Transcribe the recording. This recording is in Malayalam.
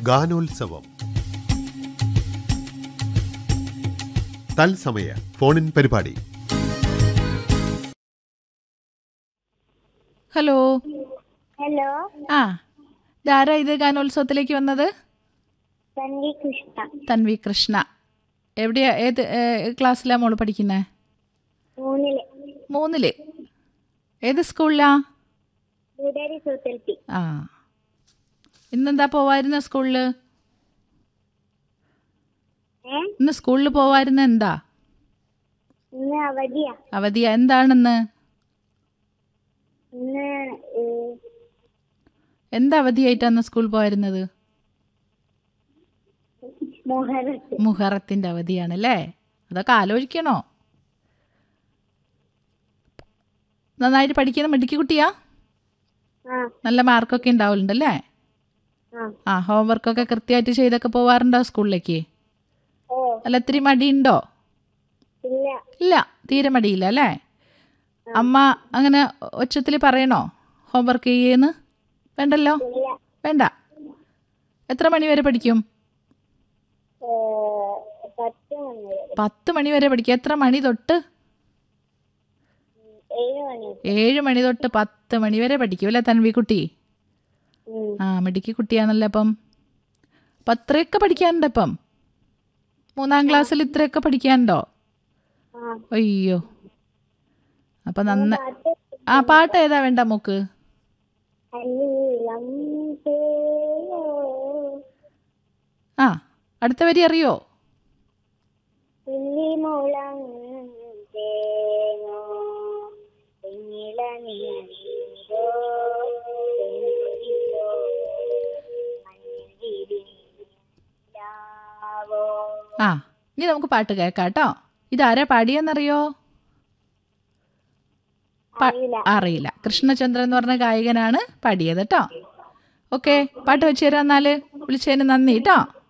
ഗാനോത്സവം തത്സമയ ഫോണിൻ പരിപാടി ഹലോ ഹലോ ആ ഇതാരാ ഇത് ഗാനോത്സവത്തിലേക്ക് വന്നത് തൻവി കൃഷ്ണ തൻവി കൃഷ്ണ എവിടെയാ ഏത് ക്ലാസ്സിലാ മോള് പഠിക്കുന്നത് മൂന്നില് മൂന്നില് ഏത് സ്കൂളിലാ കൂടാരി സൂത്തൽപ്പി ആ ഇന്നെന്താ പോവായിരുന്ന സ്കൂളിൽ ഏ ഇന്ന് സ്കൂളിൽ പോവായിരുന്ന എന്താ ഇന്ന് അവധിയാ അവധിയാ എന്താണെന്ന് ഇന്ന് ഏ, എന്താ അവധിയായിട്ടാണ് സ്കൂളിൽ പോയിരുന്നത് മുഹറത്ത് മുഹറത്തിൻ്റെ അവധിയാണല്ലേ അതൊക്കെ ആലോചിക്കണോ നന്നായിട്ട് പഠിക്കുന്ന മിടുക്കി കുട്ടിയാ ആ നല്ല മാർക്കൊക്കെ ഉണ്ടാവലുണ്ടല്ലേ ആ ആ ഹോംവർക്കൊക്കെ കൃത്യമായിട്ട് ചെയ്തൊക്കെ പോവാറുണ്ടോ സ്കൂളിലേക്ക് ഓ അല്ല ഇത്തിരി മടിയുണ്ടോ ഇല്ല ഇല്ല തീരെ മടിയില്ല അല്ലേ അമ്മ അങ്ങനെ ഒച്ചത്തിൽ പറയണോ ഹോംവർക്ക് ചെയ്യേന്ന് വേണ്ടല്ലോ ഇല്ല വേണ്ട എത്ര മണി വരെ പഠിക്കും ഏ, പത്ത് മണി വരെ പത്ത് മണി വരെ പഠിക്കും എത്ര മണി തൊട്ട് ഏഴ് മണി ഏഴ് മണി തൊട്ട് പത്ത് മണി വരെ പഠിക്കും അല്ലേ തൻവിക്കുട്ടി ഉം. ആ മിടുക്കി കുട്ടിയാണല്ലോ അപ്പം അപ്പം അത്രയൊക്കെ പഠിക്കാനുണ്ട് അപ്പം മൂന്നാം ക്ലാസ്സിൽ ഇത്രയൊക്കെ പഠിക്കാനുണ്ടോ ആ അയ്യോ അപ്പം നന്ന പാട്ട് ആ പാട്ട് ഏതാ വേണ്ട മോക്ക് അല്ലീളം തേയോ ആ അടുത്ത വരി അറിയോ തുള്ളിമുളം തേനോ നീളനീരോ മഞ്ഞിരിലാവോ ആ ഇനി നമുക്ക് പാട്ട് കേൾക്കാം കേട്ടോ ഇതാരാ പാടിയെന്നറിയോ പ- അറിയില്ല അറിയില്ല കൃഷ്ണചന്ദ്രൻ എന്ന് പറഞ്ഞ ഗായകനാണ് പാടിയത് കേട്ടോ ഓക്കെ പാട്ട് വെച്ച് തരാം എന്നാല് വിളിച്ചതിന് നന്ദി കേട്ടോ